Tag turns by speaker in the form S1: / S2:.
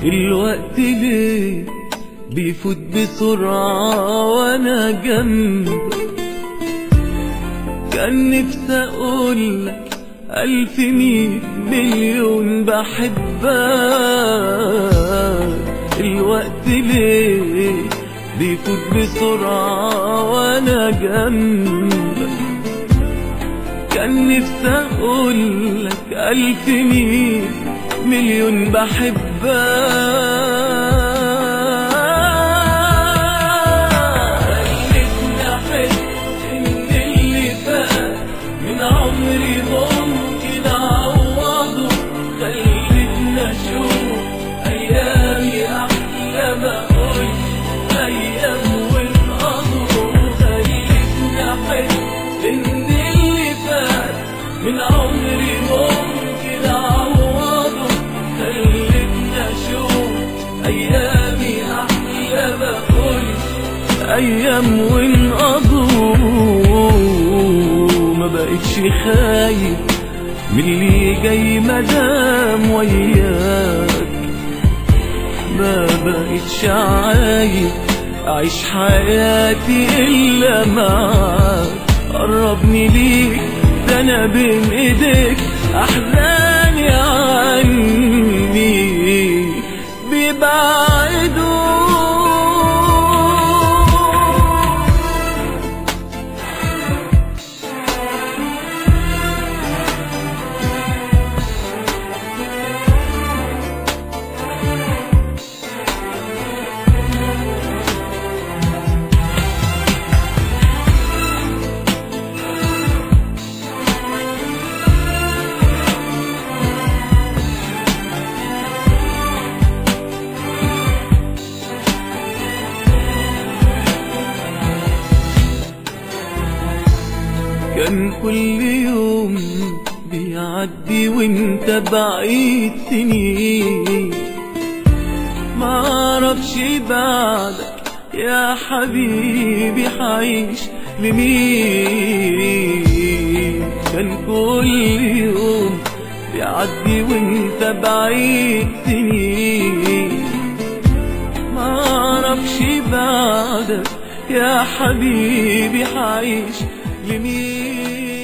S1: الوقت ليه بيفوت بسرعة وانا جنبك كان نفسي اقولك ألف مية مليون بحبك الوقت ليه بيفوت بسرعة وانا جنبك كان نفسي اقولك ألف مية مليون بحبك خلتني احس ان اللي فات من عمري ممكن اعوضه خلتني اشوف ايامي احلى ما قلت ايام وانقضوا خلتني احس ان اللي فات من عمري ممكن اعوضه خلتني اشوف ايامي احلى ما قلت ايام وانقضوا ما بقتش خايف من اللي جاي مدام وياك ما بقتش عايز اعيش حياتي الا معاك قربني ليك ده انا بين ايديك احزاني عني بيبعدوا كان كل يوم بيعدي وانت بعيد سنين معرفش بعدك يا حبيبي حعيش لمين كان كل يوم بيعدي وانت بعيد سنين معرفش بعدك يا حبيبي حعيش لمين